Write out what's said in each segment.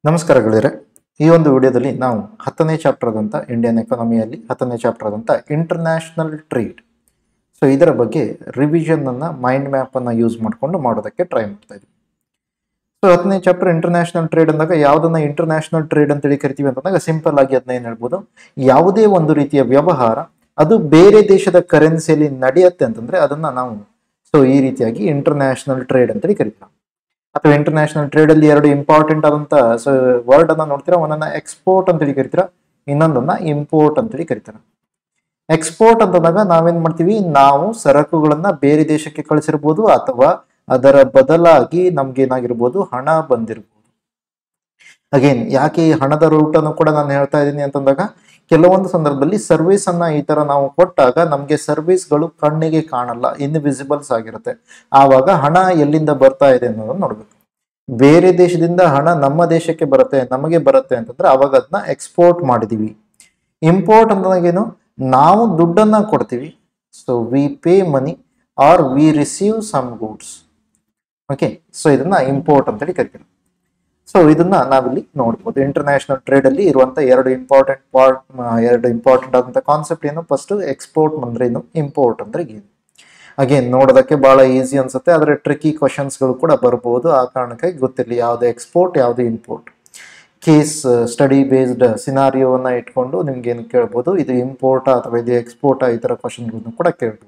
ನಮಸ್ಕಾರ ಗೆಳೆಯರೆ ಈ ಒಂದು ವಿಡಿಯೋದಲ್ಲಿ ನಾವು ಹತ್ತನೇ ಚಾಪ್ಟರ್ ಆದಂಥ ಇಂಡಿಯನ್ ಎಕಾನಮಿಯಲ್ಲಿ ಹತ್ತನೇ ಚಾಪ್ಟರ್ ಆದಂಥ ಇಂಟರ್ನ್ಯಾಷನಲ್ ಟ್ರೇಡ್ ಸೊ ಇದರ ಬಗ್ಗೆ ರಿವಿಷನ್ ಅನ್ನ ಮೈಂಡ್ ಮ್ಯಾಪ್ ಅನ್ನ ಯೂಸ್ ಮಾಡಿಕೊಂಡು ಮಾಡೋದಕ್ಕೆ ಟ್ರೈ ಮಾಡ್ತಾ ಇದ್ವಿ ಸೊ ಹತ್ತನೇ ಚಾಪ್ಟರ್ ಇಂಟರ್ನ್ಯಾಷನಲ್ ಟ್ರೇಡ್ ಅಂದಾಗ ಯಾವುದನ್ನ ಇಂಟರ್ನ್ಯಾಷನಲ್ ಟ್ರೇಡ್ ಅಂತೇಳಿ ಕರಿತೀವಿ ಅಂತಂದಾಗ ಸಿಂಪಲ್ ಆಗಿ ಅದನ್ನ ಏನ್ ಹೇಳ್ಬೋದು ಯಾವುದೇ ಒಂದು ರೀತಿಯ ವ್ಯವಹಾರ ಅದು ಬೇರೆ ದೇಶದ ಕರೆನ್ಸಿಯಲ್ಲಿ ನಡೆಯುತ್ತೆ ಅಂತಂದ್ರೆ ಅದನ್ನ ನಾವು ಸೊ ಈ ರೀತಿಯಾಗಿ ಇಂಟರ್ನ್ಯಾಷನಲ್ ಟ್ರೇಡ್ ಅಂತೇಳಿ ಕರಿತೀವಿ ಅಥವಾ ಇಂಟರ್ನ್ಯಾಷನಲ್ ಟ್ರೇಡ್ ಅಲ್ಲಿ ಎರಡು ಇಂಪಾರ್ಟೆಂಟ್ ಆದಂತ ವರ್ಡ್ ಅನ್ನ ನೋಡ್ತೀರಾ ಒಂದನ್ನ ಎಕ್ಸ್ಪೋರ್ಟ್ ಅಂತೇಳಿ ಕರಿತೀರಾ ಇನ್ನೊಂದನ್ನ ಇಂಪೋರ್ಟ್ ಅಂತೇಳಿ ಕರಿತಾರೆ ಎಕ್ಸ್ಪೋರ್ಟ್ ಅಂತಂದಾಗ ನಾವೇನ್ ಮಾಡ್ತೀವಿ ನಾವು ಸರಕುಗಳನ್ನ ಬೇರೆ ದೇಶಕ್ಕೆ ಕಳಿಸಿರ್ಬೋದು ಅಥವಾ ಅದರ ಬದಲಾಗಿ ನಮ್ಗೆ ಏನಾಗಿರ್ಬೋದು ಹಣ ಬಂದಿರ್ಬೋದು ಅಗೇನ್ ಯಾಕೆ ಈ ಹಣದ ರೂಟ್ ಅನ್ನು ಕೂಡ ನಾನು ಹೇಳ್ತಾ ಇದ್ದೀನಿ ಅಂತಂದಾಗ ಕೆಲವೊಂದು ಸಂದರ್ಭದಲ್ಲಿ ಸರ್ವಿಸ್ ಅನ್ನ ಈ ತರ ನಾವು ಕೊಟ್ಟಾಗ ನಮ್ಗೆ ಸರ್ವಿಸ್ಗಳು ಕಣ್ಣಿಗೆ ಕಾಣಲ್ಲ ಇನ್ವಿಸಿಬಲ್ಸ್ ಆಗಿರುತ್ತೆ ಆವಾಗ ಹಣ ಎಲ್ಲಿಂದ ಬರ್ತಾ ಇದೆ ಅನ್ನೋದನ್ನ ನೋಡ್ಬೇಕು ಬೇರೆ ದೇಶದಿಂದ ಹಣ ನಮ್ಮ ದೇಶಕ್ಕೆ ಬರುತ್ತೆ ನಮಗೆ ಬರುತ್ತೆ ಅಂತಂದ್ರೆ ಅವಾಗ ಅದನ್ನ ಎಕ್ಸ್ಪೋರ್ಟ್ ಮಾಡಿದೀವಿ ಇಂಪೋರ್ಟ್ ಅಂತಂದಾಗೇನು ನಾವು ದುಡ್ಡನ್ನ ಕೊಡ್ತೀವಿ so we pay money or we receive some goods okay so ಇದನ್ನ ಇಂಪೋರ್ಟ್ ಅಂತೇಳಿ ಕರಿತೀವಿ ಸೊ ಇದನ್ನ ನಾವಿಲ್ಲಿ ನೋಡ್ಬೋದು ಇಂಟರ್ನ್ಯಾಷನಲ್ ಟ್ರೇಡ್ ಅಲ್ಲಿ ಇರುವಂತ ಎರಡು ಇಂಪಾರ್ಟೆಂಟ್ ಪಾರ್ಟ್ ಎರಡು ಇಂಪಾರ್ಟೆಂಟ್ ಆದಂತ ಕಾನ್ಸೆಪ್ಟ್ ಏನು ಫಸ್ಟ್ ಎಕ್ಸ್ಪೋರ್ಟ್ ಅಂದ್ರೆ ಏನು ಇಂಪೋರ್ಟ್ ಅಂದ್ರೆ ಏನು ಅಗೇನ್ ನೋಡೋದಕ್ಕೆ ಬಹಳ ಈಸಿ ಅನ್ಸುತ್ತೆ ಆದರೆ ಟ್ರಿಕಿ ಕ್ವಶನ್ಸ್ಗಳು ಕೂಡ ಬರ್ಬೋದು ಆ ಕಾರಣಕ್ಕಾಗಿ ಗೊತ್ತಿರಲಿ ಯಾವುದು ಎಕ್ಸ್ಪೋರ್ಟ್ ಯಾವುದು ಇಂಪೋರ್ಟ್ ಕೇಸ್ ಸ್ಟಡಿ ಬೇಸ್ಡ್ ಸಿನಾರಿಯೋವನ್ನ ಇಟ್ಕೊಂಡು ನಿಮ್ಗೆ ಏನು ಕೇಳ್ಬೋದು ಇದು ಇಂಪೋರ್ಟ್ ಅಥವಾ ಇದು ಎಕ್ಸ್ಪೋರ್ಟ್ ಈ ಥರ ಕ್ವಶನ್ಗಳನ್ನು ಕೂಡ ಕೇಳ್ಬೋದು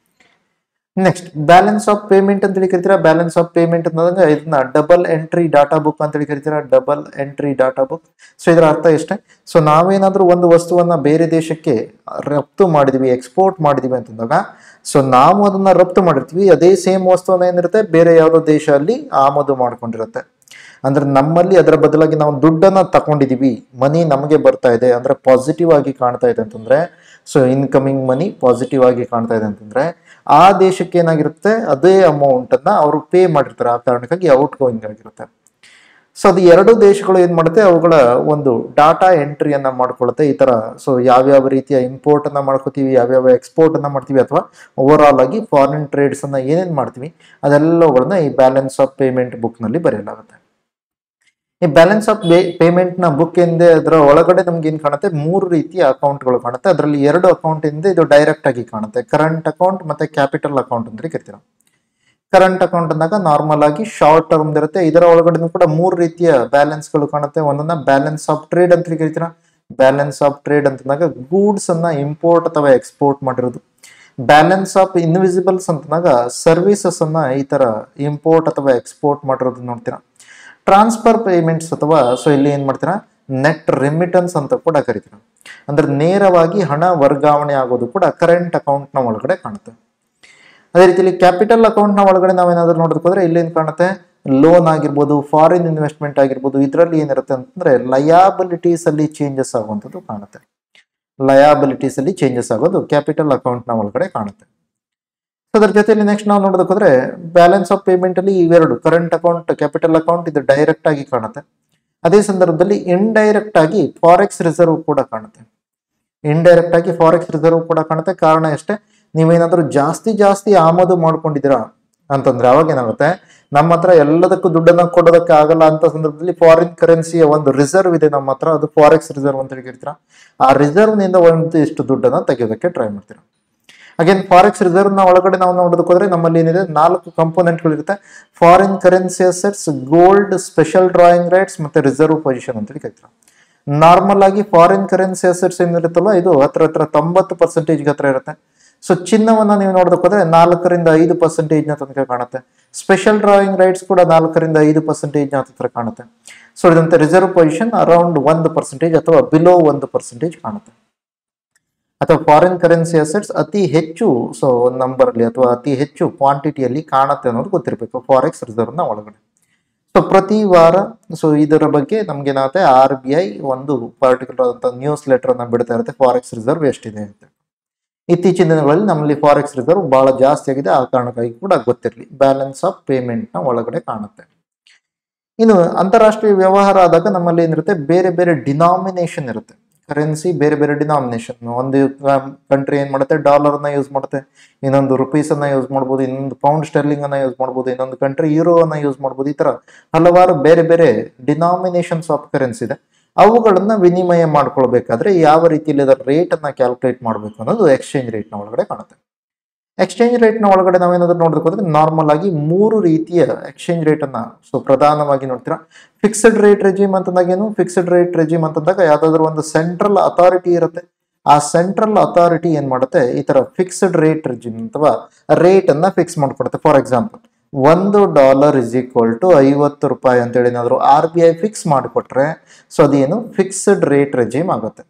ನೆಕ್ಸ್ಟ್ ಬ್ಯಾಲೆನ್ಸ್ ಆಫ್ ಪೇಮೆಂಟ್ ಅಂತೇಳಿ ಕರಿತೀರಾ ಬ್ಯಾಲೆನ್ಸ್ ಆಫ್ ಪೇಮೆಂಟ್ ಅನ್ನೋದಂಗ ಇದನ್ನ ಡಬಲ್ ಎಂಟ್ರಿ ಡಾಟಾ ಬುಕ್ ಅಂತೇಳಿ ಕರಿತೀರಾ double entry data book so ಇದರ ಅರ್ಥ ಎಷ್ಟೇ ಸೊ ನಾವೇನಾದ್ರೂ ಒಂದು ವಸ್ತುವನ್ನ ಬೇರೆ ದೇಶಕ್ಕೆ ರಫ್ತು ಮಾಡಿದ್ವಿ ಎಕ್ಸ್ಪೋರ್ಟ್ ಮಾಡಿದ್ವಿ ಅಂತಂದಾಗ ಸೊ ನಾವು ಅದನ್ನ ರಫ್ತು ಮಾಡಿರ್ತೀವಿ ಅದೇ ಸೇಮ್ ವಸ್ತುವನ್ನ ಏನಿರುತ್ತೆ ಬೇರೆ ಯಾವುದೋ ದೇಶ ಅಲ್ಲಿ ಆಮದು ಮಾಡ್ಕೊಂಡಿರುತ್ತೆ ಅಂದ್ರೆ ನಮ್ಮಲ್ಲಿ ಅದರ ಬದಲಾಗಿ ನಾವು ದುಡ್ಡನ್ನ ತಗೊಂಡಿದೀವಿ ಮನಿ ನಮಗೆ ಬರ್ತಾ ಇದೆ ಅಂದ್ರೆ ಪಾಸಿಟಿವ್ ಆಗಿ ಕಾಣ್ತಾ ಇದೆ ಅಂತಂದ್ರೆ ಸೊ ಇನ್ಕಮಿಂಗ್ ಮನಿ ಪಾಸಿಟಿವ್ ಆಗಿ ಕಾಣ್ತಾ ಇದೆ ಅಂತಂದ್ರೆ ಆ ದೇಶಕ್ಕೆ ಏನಾಗಿರುತ್ತೆ ಅದೇ ಅಮೌಂಟ್ ಅನ್ನ ಅವರು ಪೇ ಮಾಡಿರ್ತಾರೆ ಆ ಕಾರಣಕ್ಕಾಗಿ ಔಟ್ ಗೋಯಿಂಗ್ ಆಗಿರುತ್ತೆ ಸೊ ಅದು ಎರಡು ದೇಶಗಳು ಏನ್ ಮಾಡುತ್ತೆ ಅವುಗಳ ಒಂದು ಡಾಟಾ ಎಂಟ್ರಿಯನ್ನ ಮಾಡ್ಕೊಳ್ಳುತ್ತೆ ಈ ತರ ಸೊ ಯಾವ್ಯಾವ ರೀತಿಯ ಇಂಪೋರ್ಟ್ ಅನ್ನ ಮಾಡ್ಕೋತೀವಿ ಯಾವ್ಯಾವ ಎಕ್ಸ್ಪೋರ್ಟ್ ಅನ್ನ ಮಾಡ್ತೀವಿ ಅಥವಾ ಓವರ್ ಆಲ್ ಆಗಿ ಫಾರಿನ್ ಟ್ರೇಡ್ಸ್ ಅನ್ನ ಏನೇನ್ ಮಾಡ್ತೀವಿ ಅದೆಲ್ಲವುಗಳನ್ನ ಈ ಬ್ಯಾಲೆನ್ಸ್ ಆಫ್ ಪೇಮೆಂಟ್ ಬುಕ್ ನಲ್ಲಿ ಬರೆಯಲಾಗುತ್ತೆ ಈ ಬ್ಯಾಲೆನ್ಸ್ ಆಫ್ ಪೇಮೆಂಟ್ ನ ಬುಕ್ ಎಂದೇ ಅದರ ಒಳಗಡೆ ನಮ್ಗೆ ಏನ್ ಕಾಣುತ್ತೆ ಮೂರು ರೀತಿಯ ಅಕೌಂಟ್ಗಳು ಕಾಣುತ್ತೆ ಅದರಲ್ಲಿ ಎರಡು ಅಕೌಂಟ್ ಇಂದ ಇದು ಡೈರೆಕ್ಟ್ ಆಗಿ ಕಾಣುತ್ತೆ ಕರೆಂಟ್ ಅಕೌಂಟ್ ಮತ್ತೆ ಕ್ಯಾಪಿಟಲ್ ಅಕೌಂಟ್ ಅಂತ ಕರಿತೀರ ಕರೆಂಟ್ ಅಕೌಂಟ್ ಅಂದಾಗ ನಾರ್ಮಲ್ ಆಗಿ ಶಾರ್ಟ್ ಟರ್ಮ್ ಇರುತ್ತೆ ಇದರ ಒಳಗಡೆ ಕೂಡ ಮೂರು ರೀತಿಯ ಬ್ಯಾಲೆನ್ಸ್ ಗಳು ಕಾಣುತ್ತೆ ಒಂದನ್ನ ಬ್ಯಾಲೆನ್ಸ್ ಆಫ್ ಟ್ರೇಡ್ ಅಂತ ಕರಿತೀರ ಬ್ಯಾಲೆನ್ಸ್ ಆಫ್ ಟ್ರೇಡ್ ಅಂತಂದಾಗ ಗೂಡ್ಸ್ ಅನ್ನ ಇಂಪೋರ್ಟ್ ಅಥವಾ ಎಕ್ಸ್ಪೋರ್ಟ್ ಮಾಡಿರೋದು ಬ್ಯಾಲೆನ್ಸ್ ಆಫ್ ಇನ್ವಿಸಿಬಲ್ಸ್ ಅಂತಂದಾಗ ಸರ್ವಿಸಸ್ ಅನ್ನ ಈ ತರ ಇಂಪೋರ್ಟ್ ಅಥವಾ ಎಕ್ಸ್ಪೋರ್ಟ್ ಮಾಡಿರೋದು ನೋಡ್ತೀರಾ ಟ್ರಾನ್ಸ್ಫರ್ ಪೇಮೆಂಟ್ಸ್ ಅಥವಾ ಸೊ ಇಲ್ಲಿ ಏನ್ ಮಾಡ್ತೀರಾ ನೆಟ್ ರಿಮಿಟನ್ಸ್ ಅಂತ ಕೂಡ ಕರಿತೀರ ಅಂದ್ರೆ ನೇರವಾಗಿ ಹಣ ವರ್ಗಾವಣೆ ಆಗೋದು ಕೂಡ ಕರೆಂಟ್ ಅಕೌಂಟ್ ನ ಒಳಗಡೆ ಕಾಣುತ್ತೆ ಅದೇ ರೀತಿಯಲ್ಲಿ ಕ್ಯಾಪಿಟಲ್ ಅಕೌಂಟ್ ನ ಒಳಗಡೆ ನಾವೇನಾದ್ರೂ ನೋಡೋದಕ್ಕೋದ್ರೆ ಇಲ್ಲಿ ಏನ್ ಕಾಣುತ್ತೆ ಲೋನ್ ಆಗಿರ್ಬೋದು ಫಾರಿನ್ ಇನ್ವೆಸ್ಟ್ಮೆಂಟ್ ಆಗಿರ್ಬೋದು ಇದರಲ್ಲಿ ಏನಿರುತ್ತೆ ಅಂತಂದ್ರೆ ಲಯಾಬಿಲಿಟೀಸ್ ಅಲ್ಲಿ ಚೇಂಜಸ್ ಆಗುವಂಥದ್ದು ಕಾಣುತ್ತೆ ಲಯಾಬಿಲಿಟೀಸ್ ಅಲ್ಲಿ ಚೇಂಜಸ್ ಆಗೋದು ಕ್ಯಾಪಿಟಲ್ ಅಕೌಂಟ್ ನ ಒಳಗಡೆ ಕಾಣುತ್ತೆ ಅದರ ಜೊತೆಲಿ ನೆಕ್ಸ್ಟ್ ನಾವು ನೋಡೋದಕ್ಕೋದ್ರೆ ಬ್ಯಾಲೆನ್ಸ್ ಆಫ್ ಪೇಮೆಂಟ್ ಅಲ್ಲಿ ಇವೆರಡು ಕರೆಂಟ್ ಅಕೌಂಟ್ ಕ್ಯಾಪಿಟಲ್ ಅಕೌಂಟ್ ಇದು ಡೈರೆಕ್ಟ್ ಆಗಿ ಕಾಣುತ್ತೆ ಅದೇ ಸಂದರ್ಭದಲ್ಲಿ ಇಂಡೈರೆಕ್ಟ್ ಆಗಿ ಫಾರೆಕ್ಸ್ ರಿಸರ್ವ್ ಕೂಡ ಕಾಣುತ್ತೆ ಇಂಡೈರೆಕ್ಟ್ ಆಗಿ ಫಾರೆಕ್ಸ್ ರಿಸರ್ವ್ ಕೂಡ ಕಾಣುತ್ತೆ ಕಾರಣ ಎಷ್ಟೇ ನೀವೇನಾದ್ರೂ ಜಾಸ್ತಿ ಜಾಸ್ತಿ ಆಮದು ಮಾಡ್ಕೊಂಡಿದ್ದೀರಾ ಅಂತಂದ್ರೆ ಅವಾಗ ಏನಾಗುತ್ತೆ ನಮ್ಮ ಹತ್ರ ಎಲ್ಲದಕ್ಕೂ ದುಡ್ಡನ್ನ ಕೊಡೋದಕ್ಕೆ ಆಗಲ್ಲ ಅಂತ ಸಂದರ್ಭದಲ್ಲಿ ಫಾರಿನ್ ಕರೆನ್ಸಿಯ ಒಂದು ರಿಸರ್ವ್ ಇದೆ ನಮ್ಮ ಹತ್ರ ಅದು ಫಾರೆಕ್ಸ್ ರಿಸರ್ವ್ ಅಂತ ಹೇಳ್ತೀರಾ ಆ ರಿಸರ್ವ್ ನಿಂದ ಒಂದು ಇಷ್ಟು ದುಡ್ಡನ್ನ ತೆಗೆಯೋದಕ್ಕೆ ಟ್ರೈ ಮಾಡ್ತೀರಾ ಅಗೇನ್ ಫಾರೆಕ್ಸ್ ರಿಸರ್ವ್ ನ ಒಳಗಡೆ ನಾವು ನೋಡೋದಕ್ಕೆ ಹೋದ್ರೆ ನಮ್ಮಲ್ಲಿ ಏನಿದೆ ನಾಲ್ಕು ಕಂಪೋನೆಂಟ್ಗಳು ಇರುತ್ತೆ foreign currency assets gold special drawing rights ಮತ್ತೆ ರಿಸರ್ವ್ ಪೊಸಿಷನ್ ಅಂತ ಕರಿತಾರೆ ನಾರ್ಮಲ್ ಆಗಿ ಫಾರಿನ್ ಕರೆನ್ಸಿ ಅಸೆಟ್ಸ್ ಏನಿರುತ್ತಲ್ಲ ಇದು ಹತ್ರ ಹತ್ರ ತೊಂಬತ್ತು ಪರ್ಸೆಂಟೇಜ್ ಹತ್ರ ಇರುತ್ತೆ ಸೊ ಚಿನ್ನವನ್ನ ನೀವು ನೋಡೋದಕ್ಕೆ ಹೋದ್ರೆ ನಾಲ್ಕರಿಂದ ಐದು ಪರ್ಸೆಂಟೇಜ್ ನ ತನಕ ಕಾಣುತ್ತೆ ಸ್ಪೆಷಲ್ ಡ್ರಾಯಿಂಗ್ ರೈಟ್ಸ್ ಕೂಡ ನಾಲ್ಕರಿಂದ ಐದು ಪರ್ಸೆಂಟೇಜ್ ನ ಹತ್ರ ಕಾಣುತ್ತೆ ಸೊ ಇದಂತೆ ರಿಸರ್ವ್ ಪೊಸಿಷನ್ ಅರೌಂಡ್ ಒಂದು ಪರ್ಸೆಂಟೇಜ್ ಅಥವಾ ಬಿಲೋ ಒಂದು ಪರ್ಸೆಂಟೇಜ್ ಕಾಣುತ್ತೆ ಅಥವಾ ಫಾರಿನ್ ಕರೆನ್ಸಿ ಅಸೆಟ್ಸ್ ಅತಿ ಹೆಚ್ಚು ಸೊ ನಂಬರ್ ಅಲ್ಲಿ ಅಥವಾ ಅತಿ ಹೆಚ್ಚು ಕ್ವಾಂಟಿಟಿಯಲ್ಲಿ ಕಾಣುತ್ತೆ ಅನ್ನೋದು ಗೊತ್ತಿರಬೇಕು ಫಾರೆಕ್ಸ್ ರಿಸರ್ವ್ ನ ಒಳಗಡೆ ಸೊ ಪ್ರತಿ ವಾರ ಸೊ ಇದರ ಬಗ್ಗೆ ನಮ್ಗೆ ಏನಾಗುತ್ತೆ ಆರ್ ಬಿ ಐ ಒಂದು ಪರ್ಟಿಕ್ಯುಲರ್ ಆದಂತ ನ್ಯೂಸ್ ಲೆಟರ್ ಅನ್ನ ಬಿಡ್ತಾ ಇರುತ್ತೆ ಫಾರೆಕ್ಸ್ ರಿಸರ್ವ್ ಎಷ್ಟಿದೆ ಅಂತ ಇತ್ತೀಚಿನ ದಿನಗಳಲ್ಲಿ ನಮ್ಮಲ್ಲಿ ಫಾರೆಕ್ಸ್ ರಿಸರ್ವ್ ಬಹಳ ಜಾಸ್ತಿ ಆಗಿದೆ ಆ ಕಾರಣಕ್ಕಾಗಿ ಕೂಡ ಗೊತ್ತಿರಲಿ ಬ್ಯಾಲೆನ್ಸ್ ಆಫ್ ಪೇಮೆಂಟ್ ನ ಒಳಗಡೆ ಕಾಣುತ್ತೆ ಇನ್ನು ಅಂತಾರಾಷ್ಟ್ರೀಯ ವ್ಯವಹಾರ ಆದಾಗ ನಮ್ಮಲ್ಲಿ ಏನಿರುತ್ತೆ ಬೇರೆ ಬೇರೆ ಡಿನಾಮಿನೇಷನ್ ಇರುತ್ತೆ ಕರೆನ್ಸಿ ಬೇರೆ ಬೇರೆ ಡಿನಾಮಿನೇಷನ್ ಒಂದು ಕಂಟ್ರಿ ಏನ್ ಮಾಡುತ್ತೆ ಡಾಲರ್ ನ ಯೂಸ್ ಮಾಡುತ್ತೆ ಇನ್ನೊಂದು ರುಪೀಸ್ ಅನ್ನ ಯೂಸ್ ಮಾಡ್ಬೋದು ಇನ್ನೊಂದು ಪೌಂಡ್ ಸ್ಟರ್ಲಿಂಗ್ ಅನ್ನ ಯೂಸ್ ಮಾಡ್ಬೋದು ಇನ್ನೊಂದು ಕಂಟ್ರಿ ಯೂರೋ ಅನ್ನ ಯೂಸ್ ಮಾಡ್ಬೋದು ಈ ತರ ಹಲವಾರು ಬೇರೆ ಬೇರೆ ಡಿನಾಮಿನೇಷನ್ಸ್ ಆಫ್ ಕರೆನ್ಸಿ ಇದೆ ಅವುಗಳನ್ನ ವಿನಿಮಯ ಮಾಡ್ಕೊಳ್ಬೇಕಾದ್ರೆ ಯಾವ ರೀತಿಯಲ್ಲಿ ಅದರ ರೇಟ್ ಅನ್ನ ಕ್ಯಾಲ್ಕುಲೇಟ್ ಮಾಡಬೇಕು ಅನ್ನೋದು ಎಕ್ಸ್ಚೇಂಜ್ ರೇಟ್ನ ಒಳಗಡೆ ಕಾಣುತ್ತೆ ಎಕ್ಸ್ಚೇಂಜ್ ರೇಟ್ನ ಒಳಗಡೆ ನಾವೇನಾದ್ರೂ ನೋಡಬೇಕು ಅಂದ್ರೆ ನಾರ್ಮಲ್ ಆಗಿ ಮೂರು ರೀತಿಯ ಎಕ್ಸ್ಚೇಂಜ್ ರೇಟ್ ಅನ್ನ ಸೊ ಪ್ರಧಾನವಾಗಿ ನೋಡ್ತೀರಾ ಫಿಕ್ಸ್ಡ್ ರೇಟ್ ರೆಜಿಮ್ ಅಂತಂದಾಗ ಏನು ಫಿಕ್ಸ್ಡ್ ರೇಟ್ ರೆಜಿಮ್ ಅಂತಂದಾಗ ಯಾವ್ದಾದ್ರು ಒಂದು ಸೆಂಟ್ರಲ್ ಅಥಾರಿಟಿ ಇರುತ್ತೆ ಆ ಸೆಂಟ್ರಲ್ ಅಥಾರಿಟಿ ಏನ್ ಮಾಡುತ್ತೆ ಈ ತರ ಫಿಕ್ಸ್ಡ್ ರೇಟ್ ರೆಜಿಮ್ ಅಥವಾ ರೇಟ್ ಅನ್ನ ಫಿಕ್ಸ್ ಮಾಡ್ಕೊಡುತ್ತೆ ಫಾರ್ ಎಕ್ಸಾಂಪಲ್ ಒಂದು ಡಾಲರ್ ಇಸ್ ಈಕ್ವಲ್ ಟು ಐವತ್ತು ರೂಪಾಯಿ ಅಂತೇಳಿ ಏನಾದ್ರು ಆರ್ ಬಿ ಐ ಫಿಕ್ಸ್ ಮಾಡಿಕೊಟ್ರೆ ಸೊ ಅದೇನು ಫಿಕ್ಸ್ಡ್ ರೇಟ್ ರೆಜಿಮ್ ಆಗುತ್ತೆ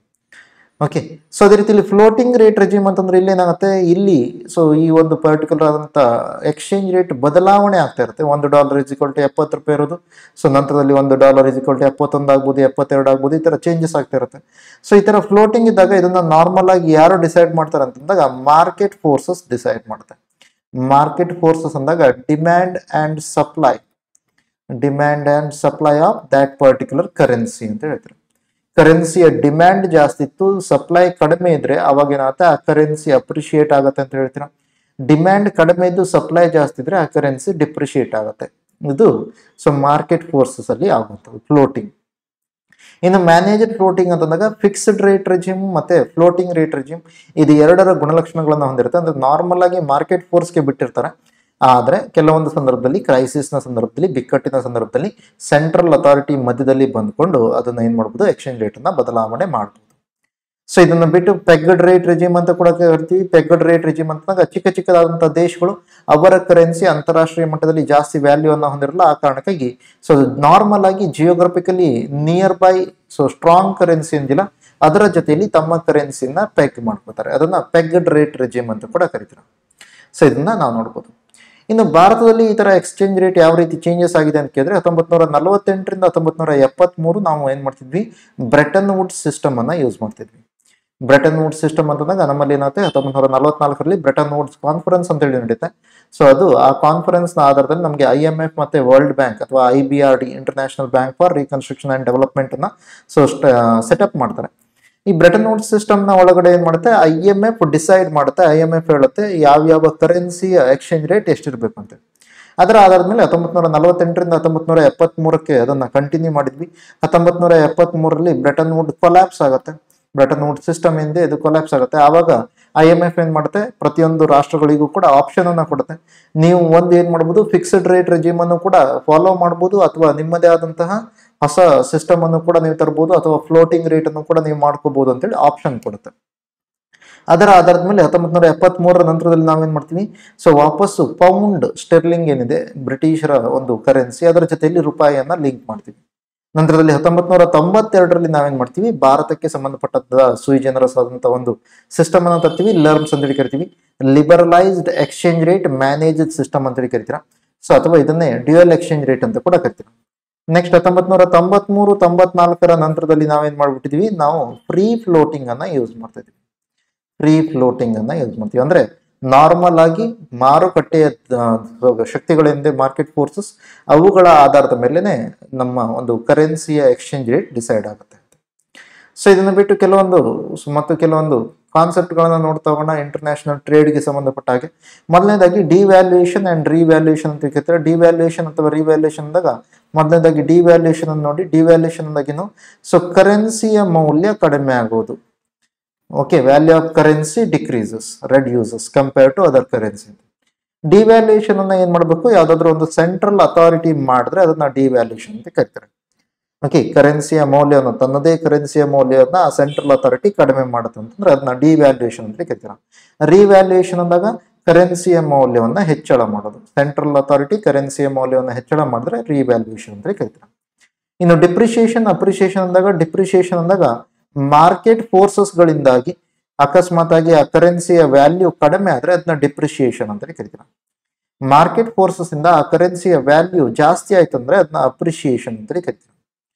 ಓಕೆ ಸೊ ಅದೇ ರೀತಿಯಲ್ಲಿ ಫ್ಲೋಟಿಂಗ್ ರೇಟ್ ರೆಜಿಮ್ ಅಂತಂದ್ರೆ ಇಲ್ಲಿ ಏನಾಗುತ್ತೆ ಇಲ್ಲಿ ಸೊ ಈ ಒಂದು ಪರ್ಟಿಕ್ಯುಲರ್ ಆದಂತ ಎಕ್ಸ್ಚೇಂಜ್ ರೇಟ್ ಬದಲಾವಣೆ ಆಗ್ತಾ ಇರುತ್ತೆ ಒಂದು ಡಾಲರ್ ಇಸ್ ಈಕ್ವಲ್ ಟು ಎಪ್ಪತ್ತು ರೂಪಾಯಿ ಇರೋದು ಸೊ ನಂತರದಲ್ಲಿ ಒಂದು ಡಾಲರ್ ಇಸ್ ಈಕ್ವಲ್ ಟು ಎಪ್ಪತ್ತೊಂದು ಆಗ್ಬೋದು ಎಪ್ಪತ್ತೆರಡು ಆಗ್ಬೋದು ಈ ತರ ಚೇಂಜಸ್ ಆಗ್ತಾ ಇರುತ್ತೆ ಸೊ ಈ ತರ ಫ್ಲೋಟಿಂಗ್ ಇದ್ದಾಗ ಇದನ್ನ ನಾರ್ಮಲ್ ಆಗಿ ಯಾರು ಡಿಸೈಡ್ ಮಾಡ್ತಾರೆ ಅಂತಂದಾಗ ಮಾರ್ಕೆಟ್ ಫೋರ್ಸಸ್ ಡಿಸೈಡ್ ಮಾಡುತ್ತೆ ಮಾರ್ಕೆಟ್ ಫೋರ್ಸಸ್ ಅಂದಾಗ demand and supply demand and supply of that particular currency ಅಂತ ಹೇಳ್ತಾರೆ ಕರೆನ್ಸಿಯ ಡಿಮ್ಯಾಂಡ್ ಜಾಸ್ತಿ ಇತ್ತು ಸಪ್ಲೈ ಕಡಿಮೆ ಇದ್ರೆ ಅವಾಗ ಏನಾಗುತ್ತೆ ಆ ಕರೆನ್ಸಿ ಅಪ್ರಿಶಿಯೇಟ್ ಆಗುತ್ತೆ ಅಂತ ಹೇಳ್ತೀರಾ ಡಿಮ್ಯಾಂಡ್ ಕಡಿಮೆ ಇದ್ದು ಸಪ್ಲೈ ಜಾಸ್ತಿ ಇದ್ರೆ ಆ ಕರೆನ್ಸಿ ಡಿಪ್ರಿಶಿಯೇಟ್ ಆಗುತ್ತೆ ಇದು ಸೊ ಮಾರ್ಕೆಟ್ ಫೋರ್ಸಸ್ ಅಲ್ಲಿ ಆಗುವಂಥದ್ದು ಫ್ಲೋಟಿಂಗ್ ಇನ್ನು ಮ್ಯಾನೇಜರ್ ಫ್ಲೋಟಿಂಗ್ ಅಂತಂದಾಗ ಫಿಕ್ಸ್ಡ್ ರೇಟ್ ರೆಜಿಮ್ ಮತ್ತೆ ಫ್ಲೋಟಿಂಗ್ ರೇಟ್ ರೆಜಿಮ್ ಇದು ಎರಡರ ಗುಣಲಕ್ಷಣಗಳನ್ನ ಹೊಂದಿರುತ್ತೆ ಅಂದ್ರೆ ನಾರ್ಮಲ್ ಆಗಿ ಮಾರ್ಕೆಟ್ ಫೋರ್ಸ್ಗೆ ಬಿಟ್ಟಿರ್ತಾರೆ ಆದ್ರೆ ಕೆಲವೊಂದು ಸಂದರ್ಭದಲ್ಲಿ ಕ್ರೈಸಿಸ್ನ ಸಂದರ್ಭದಲ್ಲಿ ಬಿಕ್ಕಟ್ಟಿನ ಸಂದರ್ಭದಲ್ಲಿ ಸೆಂಟ್ರಲ್ ಅಥಾರಿಟಿ ಮಧ್ಯದಲ್ಲಿ ಬಂದ್ಕೊಂಡು ಅದನ್ನ ಏನ್ ಮಾಡ್ಬೋದು ಎಕ್ಸ್ಚೇಂಜ್ ರೇಟ್ ಅನ್ನ ಬದಲಾವಣೆ ಮಾಡ್ಬೋದು ಸೊ ಇದನ್ನ ಬಿಟ್ಟು ಪೆಗ್ಗಡ್ ರೇಟ್ ರೆಜಿಮ್ ಅಂತ ಕೂಡ ಕರಿತೀವಿ ಪೆಗ್ಗಡ್ ರೇಟ್ ರೆಜಿಮ್ ಅಂತಂದಾಗ ಚಿಕ್ಕ ಚಿಕ್ಕದಾದಂತಹ ದೇಶಗಳು ಅವರ ಕರೆನ್ಸಿ ಅಂತಾರಾಷ್ಟ್ರೀಯ ಮಟ್ಟದಲ್ಲಿ ಜಾಸ್ತಿ ವ್ಯಾಲ್ಯೂ ಅನ್ನ ಹೊಂದಿರಲ್ಲ ಆ ಕಾರಣಕ್ಕಾಗಿ ಸೊ ನಾರ್ಮಲ್ ಆಗಿ geographically near by so strong currency ಅಂದಿಲ್ಲ ಅದರ ಜೊತೆಯಲ್ಲಿ ತಮ್ಮ ಕರೆನ್ಸಿನ ಪೆಗ್ ಮಾಡ್ಕೋತಾರೆ ಅದನ್ನ ಪೆಗ್ಗಡ್ ರೇಟ್ ರೆಜಿಮ್ ಅಂತ ಕೂಡ ಕರಿತಾರೆ ಸೊ ಇದನ್ನ ನಾವು ನೋಡ್ಬೋದು ಇನ್ನು ಭಾರತದಲ್ಲಿ ಈ ತರ ಎಕ್ಸ್ಚೇಂಜ್ ರೇಟ್ ಯಾವ ರೀತಿ ಚೇಂಜಸ್ ಆಗಿದೆ ಅಂತ ಕೇಳಿದ್ರೆ ಹತ್ತೊಂಬತ್ ನೂರ ನಲವತ್ತೆಂಟರಿಂದ ಹತ್ತೊಂಬತ್ ನೂರ ಎಪ್ಪತ್ಮೂರು ನಾವು ಏನ್ ಮಾಡ್ತಿದ್ವಿ ಬ್ರೆಟನ್ ವುಡ್ ಸಿಸ್ಟಮ್ ಅನ್ನ ಯೂಸ್ ಮಾಡ್ತಿದ್ವಿ ಬ್ರೆಟನ್ ವುಡ್ ಸಿಸ್ಟಮ್ ಅಂತಂದಾಗ ನಮ್ಮಲ್ಲಿ ಏನಾಗುತ್ತೆ ಹತ್ತೊಂಬತ್ ನೂರ ನಲವತ್ನಾಲ್ಕರಲ್ಲಿ ಬ್ರೆಟನ್ ವುಡ್ಸ್ ಕಾನ್ಫರೆನ್ಸ್ ಅಂತ ಹೇಳಿ ನಡೀತೆ ಸೊ ಅದು ಆ ಕಾನ್ಫರೆನ್ಸ್ ನ ಆಧಾರದಲ್ಲಿ ನಮಗೆ ಐ ಎಂ ಎಫ್ ಮತ್ತೆ ವರ್ಲ್ಡ್ ಬ್ಯಾಂಕ್ ಅಥವಾ I B R D international bank for reconstruction and development ಅನ್ನ ಸೊ ಸೆಟಪ್ ಮಾಡ್ತಾರೆ ಈ ಬ್ರೆಟನ್ ವುಡ್ ಸಿಸ್ಟಮ್ ನ ಒಳಗಡೆ ಏನ್ ಮಾಡುತ್ತೆ ಐ ಎಂ ಎಫ್ ಡಿಸೈಡ್ ಮಾಡುತ್ತೆ ಐ ಎಂ ಎಫ್ ಹೇಳುತ್ತೆ ಯಾವ ಯಾವ ಕರೆನ್ಸಿಯ ಎಕ್ಸ್ಚೇಂಜ್ ರೇಟ್ ಎಷ್ಟಿರ್ಬೇಕು ಅಂತ ಅದರ ಆಧಾರದ ಮೇಲೆ ಹತ್ತೊಂಬತ್ ನೂರ ನಲವತ್ತೆಂಟರಿಂದ ಹತ್ತೊಂಬತ್ ನೂರ ಎಪ್ಪತ್ಮೂರಕ್ಕೆ ಅದನ್ನ ಕಂಟಿನ್ಯೂ ಮಾಡಿದ್ವಿ ಹತ್ತೊಂಬತ್ ನೂರ ಎಪ್ಪತ್ಮೂರರಲ್ಲಿ ಬ್ರೆಟನ್ ವುಡ್ ಕೊಲ್ಯಾಪ್ಸ್ ಆಗುತ್ತೆ ಬ್ರೆಟನ್ ವುಡ್ ಸಿಸ್ಟಮ್ ಹಿಂದೆ ಇದು ಕೊಲ್ಯಾಪ್ಸ್ ಆಗುತ್ತೆ ಆವಾಗ ಐ ಎಂ ಎಫ್ ಏನ್ ಮಾಡುತ್ತೆ ಪ್ರತಿಯೊಂದು ರಾಷ್ಟ್ರಗಳಿಗೂ ಕೂಡ ಆಪ್ಷನ್ ಅನ್ನ ಕೊಡುತ್ತೆ ನೀವು ಒಂದು ಏನ್ ಮಾಡ್ಬೋದು ಫಿಕ್ಸ್ಡ್ ರೇಟ್ ರೆಜಿಮ್ ಅನ್ನು ಕೂಡ ಫಾಲೋ ಮಾಡ್ಬೋದು ಅಥವಾ ನಿಮ್ಮದೇ ಆದಂತಹ ಹೊಸ ಸಿಸ್ಟಮ್ ಅನ್ನು ಕೂಡ ನೀವು ತರಬಹುದು ಅಥವಾ ಫ್ಲೋಟಿಂಗ್ ರೇಟ್ ಅನ್ನು ಕೂಡ ನೀವು ಮಾಡ್ಕೋಬಹುದು ಅಂತೇಳಿ ಆಪ್ಷನ್ ಕೊಡುತ್ತೆ ಅದರ ಆಧಾರದ ಮೇಲೆ ಹತ್ತೊಂಬತ್ ನೂರ ಎಪ್ಪತ್ತ್ ಮೂರರ ನಂತರದಲ್ಲಿ ನಾವೇನ್ ಮಾಡ್ತೀವಿ ಸೊ ವಾಪಸ್ಸು ಪೌಂಡ್ ಸ್ಟೆರ್ಲಿಂಗ್ ಏನಿದೆ ಬ್ರಿಟಿಷರ ಒಂದು ಕರೆನ್ಸಿ ಅದರ ಜೊತೆಯಲ್ಲಿ ರೂಪಾಯಿಯನ್ನ ಲಿಂಕ್ ಮಾಡ್ತೀವಿ ನಂತರದಲ್ಲಿ ಹತ್ತೊಂಬತ್ ನೂರ ತೊಂಬತ್ತೆರಡರಲ್ಲಿ ನಾವೇನ್ ಮಾಡ್ತೀವಿ ಭಾರತಕ್ಕೆ ಸಂಬಂಧಪಟ್ಟಂತ ಸುಯಿ ಜನರಸ್ ಆದಂತ ಒಂದು ಸಿಸ್ಟಮ್ ಅನ್ನ ತರ್ತೀವಿ ಲರ್ಮ್ಸ್ ಅಂತೇಳಿ ಕರಿತೀವಿ liberalised exchange rate managed system ಅಂತೇಳಿ ಕರಿತೀರಾ ಸೊ ಅಥವಾ ಇದನ್ನೇ ಡ್ಯೂಯಲ್ ಎಕ್ಸ್ಚೇಂಜ್ ರೇಟ್ ಅಂತ ಕೂಡ ಕರಿತೀರಾ ನೆಕ್ಸ್ಟ್ ಹತ್ತೊಂಬತ್ ನೂರ ತೊಂಬತ್ಮೂರು ತೊಂಬತ್ನಾಲ್ಕರ ನಂತರದಲ್ಲಿ ನಾವೇನ್ ಮಾಡ್ಬಿಟ್ಟಿದೀವಿ ನಾವು ಫ್ರೀ ಫ್ಲೋಟಿಂಗ್ ಅನ್ನ ಯೂಸ್ ಮಾಡ್ತಾ ಇದೀವಿ ಫ್ರೀ ಫ್ಲೋಟಿಂಗ್ ಅನ್ನ ಯೂಸ್ ಮಾಡ್ತೀವಿ ಅಂದ್ರೆ ನಾರ್ಮಲ್ ಆಗಿ ಮಾರುಕಟ್ಟೆಯ ಆ, ಶಕ್ತಿಗಳಿಂದ ಮಾರ್ಕೆಟ್ ಫೋರ್ಸಸ್ ಅವುಗಳ ಆಧಾರದ ಮೇಲೆನೆ ನಮ್ಮ ಒಂದು ಕರೆನ್ಸಿಯ ಎಕ್ಸ್ಚೇಂಜ್ ರೇಟ್ ಡಿಸೈಡ್ ಆಗುತ್ತೆ ಸೊ ಇದನ್ನ ಬಿಟ್ಟು ಕೆಲವೊಂದು ಸ- ಮತ್ತು ಕೆಲವೊಂದು ಕಾನ್ಸೆಪ್ಟ್ಗಳನ್ನ ನೋಡ್ತಾ ಹೋಗೋಣ ಇಂಟರ್ನ್ಯಾಷನಲ್ ಟ್ರೇಡ್ಗೆ ಸಂಬಂಧಪಟ್ಟ ಹಾಗೆ ಮೊದಲನೇದಾಗಿ ಡಿವ್ಯಾಲ್ಯೂಯೇಷನ್ ಅಂಡ್ ರಿವ್ಯಾಲ್ಯೂಯೇಷನ್ ಅಂತ ಕೇಳ್ತಾರೆ ಡಿವ್ಯಾಲ್ಯೂಯೇಷನ್ ಅಥವಾ ರಿವ್ಯಾಲ್ಯೂಯೇಷನ್ ಅಂದಾಗ ಮೊದಲನೇದಾಗಿ ಡಿವ್ಯಾಲ್ಯೂಯೇಷನ್ ಅನ್ನು ನೋಡಿ ಡಿವ್ಯಾಲ್ಯೂಯೇಷನ್ ಅಂದಾಗೇನು ಸೊ ಕರೆನ್ಸಿಯ ಮೌಲ್ಯ ಕಡಿಮೆ ಆಗೋದು okay value of currency decreases reduces compare to other currency devaluation ಅನ್ನ ಏನ್ ಮಾಡಬೇಕು ಯಾವ್ದಾದ್ರು ಒಂದು ಸೆಂಟ್ರಲ್ ಅಥಾರಿಟಿ ಮಾಡಿದ್ರೆ ಅದನ್ನ ಡಿವ್ಯಾಲ್ಯೂಯೇಷನ್ ಅಂತ ಕರಿತಾರೆ ಓಕೆ ಕರೆನ್ಸಿಯ ಮೌಲ್ಯವನ್ನು ತನ್ನದೇ ಕರೆನ್ಸಿಯ ಮೌಲ್ಯವನ್ನ ಸೆಂಟ್ರಲ್ ಅಥಾರಿಟಿ ಕಡಿಮೆ ಮಾಡುತ್ತೆ ಅಂತಂದ್ರೆ ಅದನ್ನ ಡಿವ್ಯಾಲ್ಯೂಯೇಷನ್ ಅಂತ ಕರಿತೀರ ರಿವ್ಯಾಲ್ಯೂಯೇಷನ್ ಅಂದಾಗ ಕರೆನ್ಸಿಯ ಮೌಲ್ಯವನ್ನ ಹೆಚ್ಚಳ ಮಾಡೋದು ಸೆಂಟ್ರಲ್ ಅಥಾರಿಟಿ ಕರೆನ್ಸಿಯ ಮೌಲ್ಯವನ್ನು ಹೆಚ್ಚಳ ಮಾಡಿದ್ರೆ ರಿವ್ಯಾಲ್ಯೂಯೇಷನ್ ಅಂತ ಕರಿತೀರ ಇನ್ನು ಡಿಪ್ರಿಸಿಯೇಷನ್ ಅಪ್ರಿಸಿಯೇಷನ್ ಅಂದಾಗ ಡಿಪ್ರಿಸಿಯೇಷನ್ ಅಂದಾಗ ಮಾರ್ಕೆಟ್ ಫೋರ್ಸಸ್ ಗಳಿಂದಾಗಿ ಅಕಸ್ಮಾತ್ ಆಗಿ ಆ ಕರೆನ್ಸಿಯ ವ್ಯಾಲ್ಯೂ ಕಡಿಮೆ ಆದ್ರೆ ಅದನ್ನ ಡಿಪ್ರಿಸಿಯೇಷನ್ ಅಂತ ಕರಿತೀರ ಮಾರ್ಕೆಟ್ ಫೋರ್ಸಸ್ ಇಂದ ಆ ಕರೆನ್ಸಿಯ ವ್ಯಾಲ್ಯೂ ಜಾಸ್ತಿ ಆಯ್ತು ಅಂದ್ರೆ ಅದನ್ನ ಅಪ್ರಿಸಿಯೇಷನ್ ಅಂತ ಕರಿತೀವಿ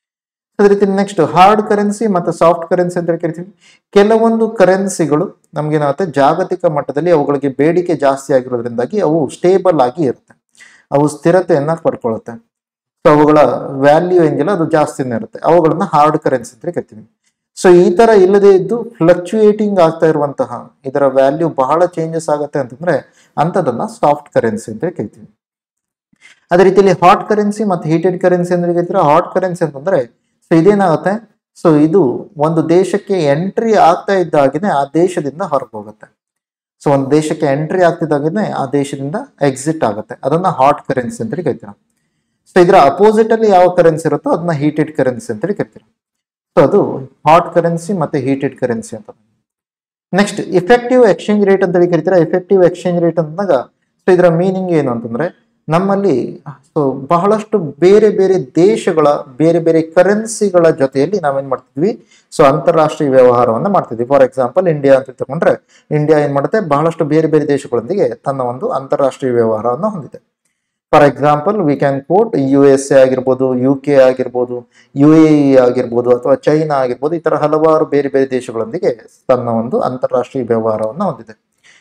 ಅದೇ ರೀತಿ ನೆಕ್ಸ್ಟ್ ಹಾರ್ಡ್ ಕರೆನ್ಸಿ ಮತ್ತು ಸಾಫ್ಟ್ ಕರೆನ್ಸಿ ಅಂತ ಕರಿತೀವಿ ಕೆಲವೊಂದು ಕರೆನ್ಸಿಗಳು ನಮ್ಗೇನಾಗುತ್ತೆ ಜಾಗತಿಕ ಮಟ್ಟದಲ್ಲಿ ಅವುಗಳಿಗೆ ಬೇಡಿಕೆ ಜಾಸ್ತಿ ಆಗಿರೋದ್ರಿಂದಾಗಿ ಅವು ಸ್ಟೇಬಲ್ ಆಗಿ ಇರುತ್ತೆ ಅವು ಸ್ಥಿರತೆಯನ್ನ ಪಡ್ಕೊಳ್ಳುತ್ತೆ ಸೊ ಅವುಗಳ ವ್ಯಾಲ್ಯೂ ಏನಿಲ್ಲ ಅದು ಜಾಸ್ತಿನೇ ಇರುತ್ತೆ ಅವುಗಳನ್ನ ಹಾರ್ಡ್ ಕರೆನ್ಸಿ ಅಂತ ಕರಿತೀವಿ ಸೊ ಈ ತರ ಇಲ್ಲದೆ ಇದ್ದು ಫ್ಲಕ್ಚುಯೇಟಿಂಗ್ ಆಗ್ತಾ ಇರುವಂತಹ ಇದರ ವ್ಯಾಲ್ಯೂ ಬಹಳ ಚೇಂಜಸ್ ಆಗುತ್ತೆ ಅಂತಂದ್ರೆ ಅಂಥದನ್ನ ಸಾಫ್ಟ್ ಕರೆನ್ಸಿ ಅಂತ ಕರಿತೀವಿ ಅದೇ ರೀತಿಯಲ್ಲಿ ಹಾಟ್ ಕರೆನ್ಸಿ ಮತ್ತು ಹೀಟೆಡ್ ಕರೆನ್ಸಿ ಅಂದ್ರೆ ಹೇಳ್ತೀರಾ ಹಾಟ್ ಕರೆನ್ಸಿ ಅಂತಂದ್ರೆ ಸೊ ಇದೇನಾಗುತ್ತೆ ಸೊ ಇದು ಒಂದು ದೇಶಕ್ಕೆ ಎಂಟ್ರಿ ಆಗ್ತಾ ಇದ್ದಾಗನೇ ಆ ದೇಶದಿಂದ ಹೊರಗೆ ಹೋಗುತ್ತೆ ಸೊ ಒಂದು ದೇಶಕ್ಕೆ ಎಂಟ್ರಿ ಆಗ್ತಿದ್ದಾಗನೇ ಆ ದೇಶದಿಂದ ಎಕ್ಸಿಟ್ ಆಗುತ್ತೆ ಅದನ್ನ ಹಾಟ್ ಕರೆನ್ಸಿ ಅಂತ ಕರಿತೀರಾ ಸೊ ಇದರ ಅಪೋಸಿಟ್ ಅಲ್ಲಿ ಯಾವ ಕರೆನ್ಸಿ ಇರುತ್ತೋ ಅದನ್ನ ಹೀಟೆಡ್ ಕರೆನ್ಸಿ ಅಂತ ಕರಿತೀರಾ ಸೊ ಅದು ಹಾಟ್ ಕರೆನ್ಸಿ ಮತ್ತೆ ಹೀಟೆಡ್ ಕರೆನ್ಸಿ ಅಂತ ನೆಕ್ಸ್ಟ್ ಇಫೆಕ್ಟಿವ್ ಎಕ್ಸ್ಚೇಂಜ್ ರೇಟ್ ಅಂತ ಹೇಳಿ ಕರಿತೀರಾ ಇಫೆಕ್ಟಿವ್ ಎಕ್ಸ್ಚೇಂಜ್ ರೇಟ್ ಅಂದಾಗ ಸೊ ಇದರ ಮೀನಿಂಗ್ ಏನು ಅಂತಂದ್ರೆ ನಮ್ಮಲ್ಲಿ ಸೊ ಬಹಳಷ್ಟು ಬೇರೆ ಬೇರೆ ದೇಶಗಳ ಬೇರೆ ಬೇರೆ ಕರೆನ್ಸಿಗಳ ಜೊತೆಯಲ್ಲಿ ನಾವೇನ್ ಮಾಡ್ತಿದ್ವಿ ಸೊ ಅಂತಾರಾಷ್ಟ್ರೀಯ ವ್ಯವಹಾರವನ್ನ ಮಾಡ್ತಿದ್ವಿ ಫಾರ್ ಎಕ್ಸಾಂಪಲ್ ಇಂಡಿಯಾ ಅಂತ ತಗೊಂಡ್ರೆ ಇಂಡಿಯಾ ಏನ್ ಮಾಡುತ್ತೆ ಬಹಳಷ್ಟು ಬೇರೆ ಬೇರೆ ದೇಶಗಳೊಂದಿಗೆ ತನ್ನ ಒಂದು ಅಂತಾರಾಷ್ಟ್ರೀಯ ವ್ಯವಹಾರವನ್ನು ಹೊಂದಿದೆ for example we can quote U S A ಆಗಿರ್ಬೋದು ಯು ಕೆ ಆಗಿರ್ಬೋದು ಯು ಎ ಇ ಆಗಿರ್ಬೋದು ಅಥವಾ ಚೈನಾ ಆಗಿರ್ಬೋದು ಈ ತರ ಹಲವಾರು ಬೇರೆ ಬೇರೆ ದೇಶಗಳೊಂದಿಗೆ ತನ್ನ ಒಂದು ಅಂತಾರಾಷ್ಟ್ರೀಯ ವ್ಯವಹಾರವನ್ನು ಹೊಂದಿದೆ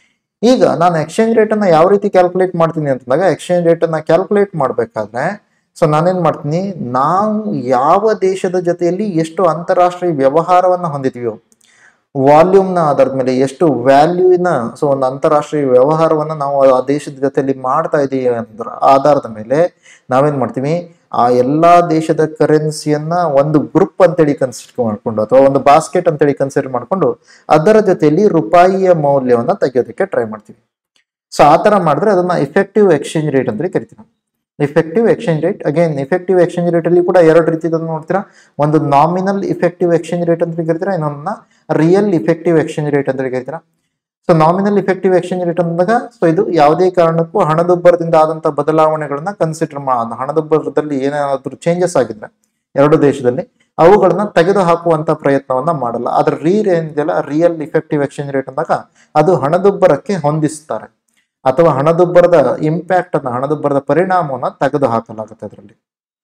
ಈಗ ನಾನು ಎಕ್ಸ್ಚೇಂಜ್ ರೇಟ್ ಅನ್ನ ಯಾವ ರೀತಿ ಕ್ಯಾಲ್ಕುಲೇಟ್ ಮಾಡ್ತೀನಿ ಅಂತಂದಾಗ ಎಕ್ಸ್ಚೇಂಜ್ ರೇಟ್ ಅನ್ನ ಕ್ಯಾಲ್ಕುಲೇಟ್ ಮಾಡಬೇಕಾದ್ರೆ ಸೊ ನಾನೇನ್ ಮಾಡ್ತೀನಿ ನಾವು ಯಾವ ದೇಶದ ಜೊತೆಯಲ್ಲಿ ಎಷ್ಟು ಅಂತಾರಾಷ್ಟ್ರೀಯ ವ್ಯವಹಾರವನ್ನ ಹೊಂದಿದೀವೋ ವಾಲ್ಯೂಮ್ನ ಆಧಾರದ ಮೇಲೆ ಎಷ್ಟು ವ್ಯಾಲ್ಯೂನ ಸೊ ಒಂದು ಅಂತಾರಾಷ್ಟ್ರೀಯ ವ್ಯವಹಾರವನ್ನ ನಾವು ಆ ದೇಶದ ಜೊತೆಯಲ್ಲಿ ಮಾಡ್ತಾ ಇದೀವಿ ಅನ್ನೋದ್ರ ಆಧಾರದ ಮೇಲೆ ನಾವೇನ್ ಮಾಡ್ತೀವಿ ಆ ಎಲ್ಲಾ ದೇಶದ ಕರೆನ್ಸಿಯನ್ನ ಒಂದು ಗ್ರೂಪ್ ಅಂತೇಳಿ ಕನ್ಸಿಡರ್ ಮಾಡ್ಕೊಂಡು ಅಥವಾ ಒಂದು ಬಾಸ್ಕೆಟ್ ಅಂತೇಳಿ ಕನ್ಸಿಡರ್ ಮಾಡ್ಕೊಂಡು ಅದರ ಜೊತೆಯಲ್ಲಿ ರೂಪಾಯಿಯ ಮೌಲ್ಯವನ್ನ ತೆಗೆಯೋದಕ್ಕೆ ಟ್ರೈ ಮಾಡ್ತೀವಿ ಸೊ ಆ ತರ ಮಾಡಿದ್ರೆ ಅದನ್ನ ಇಫೆಕ್ಟಿವ್ ಎಕ್ಸ್ಚೇಂಜ್ ರೇಟ್ ಅಂತ ಕರಿತೀವಿ effective exchange rate again effective exchange rate ಅಲ್ಲಿ ಕೂಡ ಎರಡು ರೀತಿದ ನೋಡ್ತೀರಾ ಒಂದು ನಾಮಿನಲ್ ಇಫೆಕ್ಟಿವ್ ಎಕ್ಸ್ಚೇಂಜ್ ರೇಟ್ ಅಂತ ಕರಿತೀರಾ ಇನ್ನೊಂದನ್ನ ರಿಯಲ್ ಇಫೆಕ್ಟಿವ್ ಎಕ್ಸ್ಚೇಂಜ್ ರೇಟ್ ಅಂತ ಕರಿತೀರಾ so nominal effective exchange rate ಅಂದಾಗ ಸೊ ಇದು ಯಾವುದೇ ಕಾರಣಕ್ಕೂ ಹಣದುಬ್ಬರದಿಂದ ಆದಂತ ಬದಲಾವಣೆಗಳನ್ನ ಕನ್ಸಿಡರ್ ಮಾ ಹಣದುಬ್ಬರದಲ್ಲಿ ಏನಾದರೂ ಚೇಂಜಸ್ ಆಗಿದ್ರೆ ಎರಡು ದೇಶದಲ್ಲಿ ಅವುಗಳನ್ನ ತೆಗೆದು ಹಾಕುವಂತ ಪ್ರಯತ್ನವನ್ನ ಮಾಡಲ್ಲ ಅದ್ರ ರೀ ಏನಿದೆಯಲ್ಲ ರಿಯಲ್ ಇಫೆಕ್ಟಿವ್ ಎಕ್ಸ್ಚೇಂಜ್ ರೇಟ್ ಅಂದಾಗ ಅದು ಹಣದುಬ್ಬರಕ್ಕೆ ಹೊಂದಿಸ್ತಾರೆ ಅಥವಾ ಹಣದುಬ್ಬರದ ಇಂಪ್ಯಾಕ್ಟ್ ಅನ್ನ ಹಣದುಬ್ಬರದ ಪರಿಣಾಮವನ್ನ ತೆಗೆದು ಹಾಕಲಾಗುತ್ತೆ ಅದರಲ್ಲಿ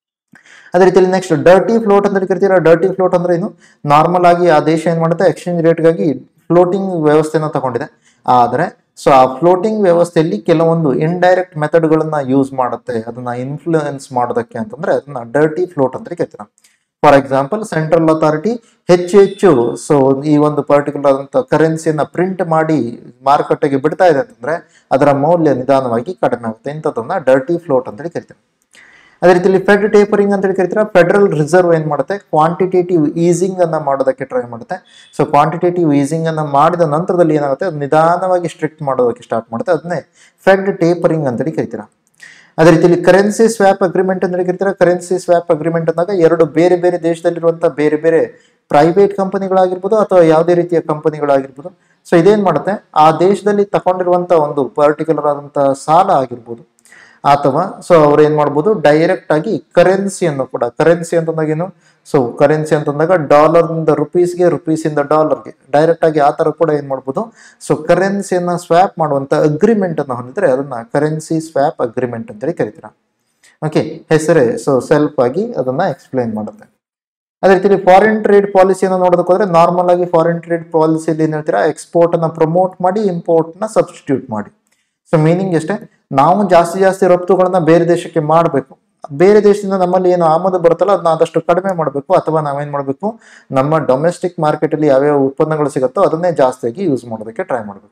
ಅದೇ ರೀತಿಯಲ್ಲಿ ನೆಕ್ಸ್ಟ್ ಡರ್ಟಿ ಫ್ಲೋಟ್ ಅಂತ ಕರಿತೀರಾ ಡರ್ಟಿ ಫ್ಲೋಟ್ ಅಂದ್ರೆ ಏನು ನಾರ್ಮಲ್ ಆಗಿ ಆ ದೇಶ ಏನ್ ಮಾಡುತ್ತೆ ಎಕ್ಸ್ಚೇಂಜ್ ರೇಟ್ಗಾಗಿ ಫ್ಲೋಟಿಂಗ್ ವ್ಯವಸ್ಥೆನ ತಗೊಂಡಿದೆ ಆದ್ರೆ ಸೊ ಆ ಫ್ಲೋಟಿಂಗ್ ವ್ಯವಸ್ಥೆಯಲ್ಲಿ ಕೆಲವೊಂದು ಇಂಡೈರೆಕ್ಟ್ ಮೆಥಡ್ಗಳನ್ನ ಯೂಸ್ ಮಾಡುತ್ತೆ ಅದನ್ನ ಇನ್ಫ್ಲೂಯೆನ್ಸ್ ಮಾಡೋದಕ್ಕೆ ಅಂತಂದ್ರೆ ಅದನ್ನ ಡರ್ಟಿ ಫ್ಲೋಟ್ ಅಂತ ಕರಿತೀರಾ ಫಾರ್ ಎಕ್ಸಾಂಪಲ್ ಸೆಂಟ್ರಲ್ ಅಥಾರಿಟಿ ಹೆಚ್ಚು ಹೆಚ್ಚು ಸೊ ಈ ಒಂದು ಪರ್ಟಿಕ್ಯುಲರ್ ಆದಂತ ಕರೆನ್ಸಿಯನ್ನ ಪ್ರಿಂಟ್ ಮಾಡಿ ಮಾರುಕಟ್ಟೆಗೆ ಬಿಡ್ತಾ ಇದೆ ಅಂತಂದ್ರೆ ಅದರ ಮೌಲ್ಯ ನಿಧಾನವಾಗಿ ಕಡಿಮೆ ಆಗುತ್ತೆ ಇಂಥದ್ದನ್ನ ಡರ್ಟಿ ಫ್ಲೋಟ್ ಅಂತೇಳಿ ಕರಿತೀವಿ ಅದೇ ರೀತಿಯಲ್ಲಿ ಫೆಡ್ ಟೇಪರಿಂಗ್ ಅಂತ ಹೇಳಿ ಕರಿತೀರಾ ಫೆಡರಲ್ ರಿಸರ್ವ್ ಏನ್ ಮಾಡುತ್ತೆ ಕ್ವಾಂಟಿಟೇಟಿವ್ ಈಸಿಂಗ್ ಅನ್ನ ಮಾಡೋದಕ್ಕೆ ಟ್ರೈ ಮಾಡುತ್ತೆ ಸೊ ಕ್ವಾಂಟಿಟೇಟಿವ್ ಈಸಿಂಗ್ ಅನ್ನ ಮಾಡಿದ ನಂತರದಲ್ಲಿ ಏನಾಗುತ್ತೆ ಅದು ನಿಧಾನವಾಗಿ ಸ್ಟ್ರಿಕ್ಟ್ ಮಾಡೋದಕ್ಕೆ ಸ್ಟಾರ್ಟ್ ಮಾಡುತ್ತೆ ಅದನ್ನೇ ಫೆಡ್ ಟೇಪರಿಂಗ್ ಅಂತೇಳಿ ಕರಿತೀರಾ ಅದೇ ರೀತಿಯಲ್ಲಿ ಕರೆನ್ಸಿ ಸ್ವ್ಯಾಪ್ ಅಗ್ರಿಮೆಂಟ್ ಅಂತ ಕರಿತೀರಾ ಕರೆನ್ಸಿ ಸ್ವ್ಯಾಪ್ ಅಗ್ರಿಮೆಂಟ್ ಅಂದಾಗ ಎರಡು ಬೇರೆ ಬೇರೆ ದೇಶದಲ್ಲಿರುವಂತಹ ಬೇರೆ ಬೇರೆ ಪ್ರೈವೇಟ್ ಕಂಪನಿಗಳಾಗಿರ್ಬೋದು ಅಥವಾ ಯಾವುದೇ ರೀತಿಯ ಕಂಪನಿಗಳಾಗಿರ್ಬೋದು ಸೊ ಇದೇನ್ ಮಾಡುತ್ತೆ ಆ ದೇಶದಲ್ಲಿ ತಗೊಂಡಿರುವಂತ ಒಂದು ಪರ್ಟಿಕ್ಯುಲರ್ ಆದಂತಹ ಸಾಲ ಆಗಿರ್ಬೋದು ಅಥವಾ ಸೊ ಅವ್ರು ಏನ್ ಮಾಡ್ಬೋದು ಡೈರೆಕ್ಟ್ ಆಗಿ ಕರೆನ್ಸಿಯನ್ನು ಕೂಡ ಕರೆನ್ಸಿ ಅಂತಂದಾಗ ಏನು ಸೊ ಕರೆನ್ಸಿ ಅಂತಂದಾಗ ಡಾಲರ್ ಇಂದ ರುಪೀಸ್ಗೆ ರುಪೀಸ್ ಇಂದ ಡಾಲರ್ಗೆ ಡೈರೆಕ್ಟ್ ಆಗಿ ಆ ತರ ಕೂಡ ಏನ್ ಮಾಡ್ಬೋದು ಸೊ ಕರೆನ್ಸಿಯನ್ನ ಸ್ವ್ಯಾಪ್ ಮಾಡುವಂತ ಅಗ್ರಿಮೆಂಟ್ ಅನ್ನ ಹೊಂದಿದ್ರೆ ಅದನ್ನ ಕರೆನ್ಸಿ ಸ್ವ್ಯಾಪ್ ಅಗ್ರಿಮೆಂಟ್ ಅಂತೇಳಿ ಕರಿತೀರಾ ಓಕೆ ಹೆಸರೇ ಸೊ ಸೆಲ್ಫ್ ಆಗಿ ಅದನ್ನ ಎಕ್ಸ್ಪ್ಲೈನ್ ಮಾಡುತ್ತೆ ಅದೇ ರೀತಿ ಫಾರಿನ್ ಟ್ರೇಡ್ ಪಾಲಿಸಿಯನ್ನು ನೋಡೋದಕ್ಕೆ ಹೋದ್ರೆ ನಾರ್ಮಲ್ ಆಗಿ ಫಾರಿನ್ ಟ್ರೇಡ್ ಪಾಲಿಸಿಯಲ್ಲಿ ಏನ್ ಹೇಳ್ತೀರಾ ಎಕ್ಸ್ಪೋರ್ಟ್ ಅನ್ನ ಪ್ರಮೋಟ್ ಮಾಡಿ ಇಂಪೋರ್ಟ್ ನ ಸಬ್ಸ್ಟಿಟ್ಯೂಟ್ ಮಾಡಿ ಸೊ ಮೀನಿಂಗ್ ಎಷ್ಟೇ ನಾವು ಜಾಸ್ತಿ ಜಾಸ್ತಿ ರಫ್ತುಗಳನ್ನ ಬೇರೆ ದೇಶಕ್ಕೆ ಮಾಡಬೇಕು ಬೇರೆ ದೇಶದಿಂದ ನಮ್ಮಲ್ಲಿ ಏನು ಆಮದು ಬರುತ್ತಲ್ಲ ಅದನ್ನ ಆದಷ್ಟು ಕಡಿಮೆ ಮಾಡಬೇಕು ಅಥವಾ ನಾವೇನ್ ಮಾಡಬೇಕು ನಮ್ಮ ಡೊಮೆಸ್ಟಿಕ್ ಮಾರ್ಕೆಟ್ ಅಲ್ಲಿ ಯಾವ್ಯಾವ ಉತ್ಪನ್ನಗಳು ಸಿಗುತ್ತೋ ಅದನ್ನೇ ಜಾಸ್ತಿಯಾಗಿ ಯೂಸ್ ಮಾಡೋದಕ್ಕೆ ಟ್ರೈ ಮಾಡಬೇಕು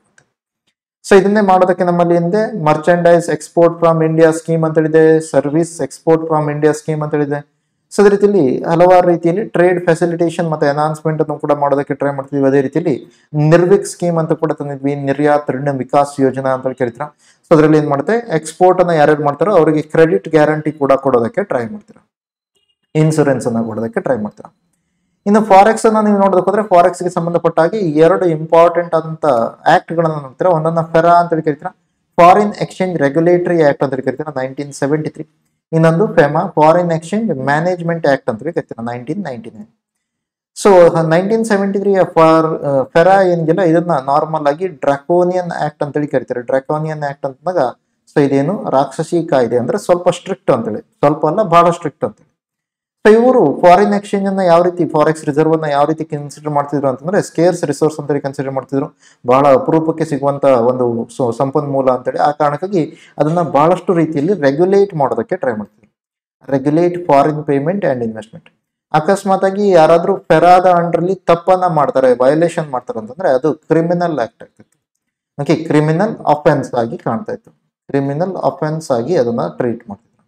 ಸೊ ಇದನ್ನೇ ಮಾಡೋದಕ್ಕೆ ನಮ್ಮಲ್ಲಿ ಹಿಂದೆ merchandise export from India scheme ಅಂತ ಹೇಳಿದೆ service export from India scheme ಅಂತ ಹೇಳಿದೆ ಸೊ ಅದೇ ರೀತಿಯಲ್ಲಿ ಹಲವಾರು ರೀತಿಯಲ್ಲಿ ಟ್ರೇಡ್ ಫೆಸಿಲಿಟೇಷನ್ ಮತ್ತೆ ಅನೌನ್ಸ್ಮೆಂಟ್ ಅನ್ನು ಕೂಡ ಮಾಡೋದಕ್ಕೆ ಟ್ರೈ ಮಾಡ್ತೀವಿ ಅದೇ ರೀತಿಯಲ್ಲಿ ನಿರ್ವಿಕ್ ಸ್ಕೀಮ್ ಅಂತ ಕೂಡ ತಂದಿದ್ವಿ ನಿರ್ಯಾತ್ ಋಣ ವಿಕಾಸ್ ಯೋಜನಾ ಅಂತ ಕರಿತೀರಾ ಸೊ ಅದರಲ್ಲಿ ಏನ್ ಮಾಡುತ್ತೆ ಎಕ್ಸ್ಪೋರ್ಟ್ ಅನ್ನ ಯಾರ್ಯಾರು ಮಾಡ್ತಾರೋ ಅವರಿಗೆ ಕ್ರೆಡಿಟ್ ಗ್ಯಾರಂಟಿ ಕೂಡ ಕೊಡೋದಕ್ಕೆ ಟ್ರೈ ಮಾಡ್ತೀರಾ ಇನ್ಸೂರೆನ್ಸ್ ಅನ್ನ ಕೊಡೋದಕ್ಕೆ ಟ್ರೈ ಮಾಡ್ತೀರಾ ಇನ್ನು ಫಾರೆಕ್ಸ್ ಅನ್ನ ನೀವು ನೋಡೋದಕ್ಕೆ ಹೋದ್ರೆ ಫಾರೆಕ್ಸ್ ಗೆ ಸಂಬಂಧಪಟ್ಟ ಹಾಗೆ ಎರಡು ಇಂಪಾರ್ಟೆಂಟ್ ಆದಂತ ಆಕ್ಟ್ ಗಳನ್ನ ನೋಡ್ತೀರಾ ಒಂದನ್ನ ಫೆರಾ ಅಂತ ಹೇಳಿ ಕರಿತೀರಾ ಫಾರಿನ್ ಎಕ್ಸ್ಚೇಂಜ್ ರೆಗ್ಯುಲೇಟರಿ ಆಕ್ಟ್ ಅಂತ ಹೇಳಿ ಕರಿತೀರಾ ನೈನ್ಟೀನ್ ಸೆವೆಂಟಿ ತ್ರೀ ಇನ್ನೊಂದು FEMA foreign exchange management act ಅಂತ ಹೇಳಿ ಕರಿತೀರಾ nineteen ninety nine so nineteen seventy three for FERA ಏನಿದೆಯಲ್ಲ ಇದನ್ನ ನಾರ್ಮಲ್ ಆಗಿ ಡ್ರಾಕೋನಿಯನ್ ಆಕ್ಟ್ ಅಂತೇಳಿ ಕರಿತಾರೆ ಡ್ರಾಕೋನಿಯನ್ ಆಕ್ಟ್ ಅಂತಂದಾಗ ಸೊ ಇದೇನು ರಾಕ್ಷಸಿ ಕಾಯ್ದೆ ಅಂದ್ರೆ ಸ್ವಲ್ಪ ಸ್ಟ್ರಿಕ್ಟ್ ಅಂತೇಳಿ ಸ್ವಲ್ಪ ಅಲ್ಲ ಬಹಳ ಸ್ಟ್ರಿಕ್ಟ್ ಅಂತೇಳಿ ಸೊ ಇವರು ಫಾರಿನ್ ಎಕ್ಸ್ಚೇಂಜ್ ಅನ್ನ ಯಾವ ರೀತಿ ಫಾರೆಕ್ಸ್ ರಿಸರ್ವ್ ಅನ್ನ ಯಾವ ರೀತಿ ಕನ್ಸಿಡರ್ ಮಾಡ್ತಿದ್ರು ಅಂತಂದ್ರೆ ಸ್ಕೇರ್ಸ್ ರಿಸೋರ್ಸ್ ಅಂತೇಳಿ ಕನ್ಸಿಡರ್ ಮಾಡ್ತಿದ್ರು ಬಹಳ ಅಪರೂಪಕ್ಕೆ ಸಿಗುವಂತ ಒಂದು ಸೊ ಸಂಪನ್ಮೂಲ ಅಂತೇಳಿ ಆ ಕಾರಣಕ್ಕಾಗಿ ಅದನ್ನ ಬಹಳಷ್ಟು ರೀತಿಯಲ್ಲಿ ರೆಗ್ಯುಲೇಟ್ ಮಾಡೋದಕ್ಕೆ ಟ್ರೈ ಮಾಡ್ತಿದ್ರು regulate foreign payment and investment ಅಕಸ್ಮಾತ್ ಆಗಿ ಯಾರಾದ್ರೂ ಫೆರಾದ ಅಂಡ್ರಲ್ಲಿ ತಪ್ಪನ್ನ ಮಾಡ್ತಾರೆ ವಯೋಲೇಷನ್ ಮಾಡ್ತಾರೆ ಅಂತಂದ್ರೆ ಅದು ಕ್ರಿಮಿನಲ್ ಆಕ್ಟ್ ಆಗ್ತಿತ್ತು ಓಕೆ ಕ್ರಿಮಿನಲ್ ಅಫೆನ್ಸ್ ಆಗಿ ಕಾಣ್ತಾ ಇತ್ತು ಕ್ರಿಮಿನಲ್ ಅಫೆನ್ಸ್ ಆಗಿ ಅದನ್ನ ಟ್ರೀಟ್ ಮಾಡ್ತಿದ್ರು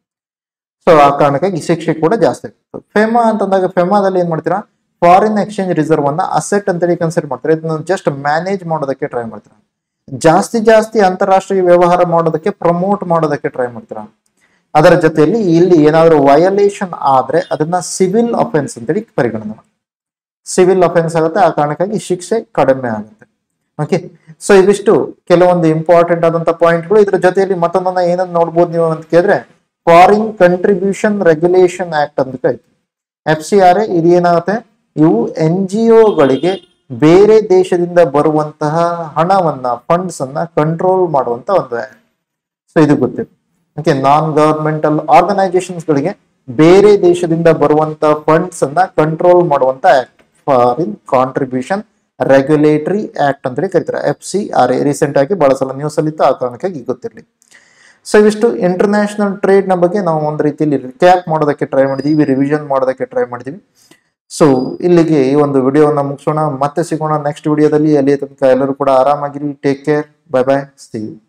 ಸೊ ಆ ಕಾರಣಕ್ಕಾಗಿ ಶಿಕ್ಷೆ ಕೂಡ ಜಾಸ್ತಿ ಆಗ್ತದೆ ಫೆಮಾ ಅಂತಂದಾಗ ಫೆಮಾದಲ್ಲಿ ಏನ್ ಮಾಡ್ತೀರಾ ಫಾರಿನ್ ಎಕ್ಸ್ಚೇಂಜ್ ರಿಸರ್ವ್ ಅನ್ನ ಅಸೆಟ್ ಅಂತೇಳಿ ಕನ್ಸಿಡರ್ ಮಾಡ್ತಾರೆ ಇದನ್ನ ಜಸ್ಟ್ ಮ್ಯಾನೇಜ್ ಮಾಡೋದಕ್ಕೆ ಟ್ರೈ ಮಾಡ್ತೀರಾ ಜಾಸ್ತಿ ಜಾಸ್ತಿ ಅಂತಾರಾಷ್ಟ್ರೀಯ ವ್ಯವಹಾರ ಮಾಡೋದಕ್ಕೆ ಪ್ರಮೋಟ್ ಮಾಡೋದಕ್ಕೆ ಟ್ರೈ ಮಾಡ್ತೀರಾ ಅದರ ಜೊತೆಯಲ್ಲಿ ಇಲ್ಲಿ ಏನಾದರೂ ವಯಲೇಷನ್ ಆದ್ರೆ ಅದನ್ನ ಸಿವಿಲ್ ಅಫೆನ್ಸ್ ಅಂತೇಳಿ ಪರಿಗಣನೆ ಮಾಡಿ ಸಿವಿಲ್ ಅಫೆನ್ಸ್ ಆಗುತ್ತೆ ಆ ಕಾರಣಕ್ಕಾಗಿ ಶಿಕ್ಷೆ ಕಡಿಮೆ ಆಗುತ್ತೆ ಓಕೆ ಸೊ ಇವಿಷ್ಟು ಕೆಲವೊಂದು ಇಂಪಾರ್ಟೆಂಟ್ ಆದಂತ ಪಾಯಿಂಟ್ಗಳು ಇದ್ರ ಜೊತೆಯಲ್ಲಿ ಮತ್ತೊಂದನ್ನ ಏನನ್ನ ನೋಡ್ಬೋದು ನೀವು ಅಂತ ಕೇಳಿದ್ರೆ ಫಾರಿನ್ ಕಂಟ್ರಿಬ್ಯೂಷನ್ ರೆಗ್ಯುಲೇಷನ್ ಆಕ್ಟ್ ಅಂತ ಐತಿ ಎಫ್ ಸಿ ಆರ್ ಎ ಇದು ಏನಾಗುತ್ತೆ ಇವು ಎನ್ ಜಿ ಒಗಳಿಗೆ ಬೇರೆ ದೇಶದಿಂದ ಬರುವಂತಹ ಹಣವನ್ನ ಫಂಡ್ಸ್ ಅನ್ನ ಕಂಟ್ರೋಲ್ ಮಾಡುವಂತ ಒಂದು ಆಕ್ಟ್ ಸೊ ಇದು ಗೊತ್ತಿದೆ ಓಕೆ ನಾನ್ ಗವರ್ಮೆಂಟಲ್ ಆರ್ಗನೈಸೇಷನ್ಸ್ ಗಳಿಗೆ ಬೇರೆ ದೇಶದಿಂದ ಬರುವಂತ ಫಂಡ್ಸ್ ಅನ್ನ ಕಂಟ್ರೋಲ್ ಮಾಡುವಂತ act foreign contribution regulatory act ಅಂತೇಳಿ ಕರೀತಾರೆ F C R A recent ಆಗಿ ಬಹಳ ಸಲ ನ್ಯೂಸ್ ಅಲ್ಲಿ ಇತ್ತು ಆ ಕಾರಣಕ್ಕಾಗಿ ಗೊತ್ತಿರಲಿ ಸೊ ಇವಿಷ್ಟು ಇಂಟರ್ನ್ಯಾಷನಲ್ ಟ್ರೇಡ್ ನ ಬಗ್ಗೆ ನಾವು ಒಂದು ರೀತಿಯಲ್ಲಿ ರಿಕ್ಯಾಪ್ ಮಾಡೋದಕ್ಕೆ ಟ್ರೈ ಮಾಡಿದೀವಿ ರಿವಿಷನ್ ಮಾಡೋದಕ್ಕೆ ಟ್ರೈ ಮಾಡಿದೀವಿ ಸೊ ಇಲ್ಲಿಗೆ ಈ ಒಂದು ವಿಡಿಯೋನ ಮುಗಿಸೋಣ ಮತ್ತೆ ಸಿಗೋಣ ನೆಕ್ಸ್ಟ್ ವಿಡಿಯೋದಲ್ಲಿ ಅಲ್ಲಿ ತನಕ ಎಲ್ಲರೂ ಕೂಡ ಆರಾಮಾಗಿರಿ take care bye bye see you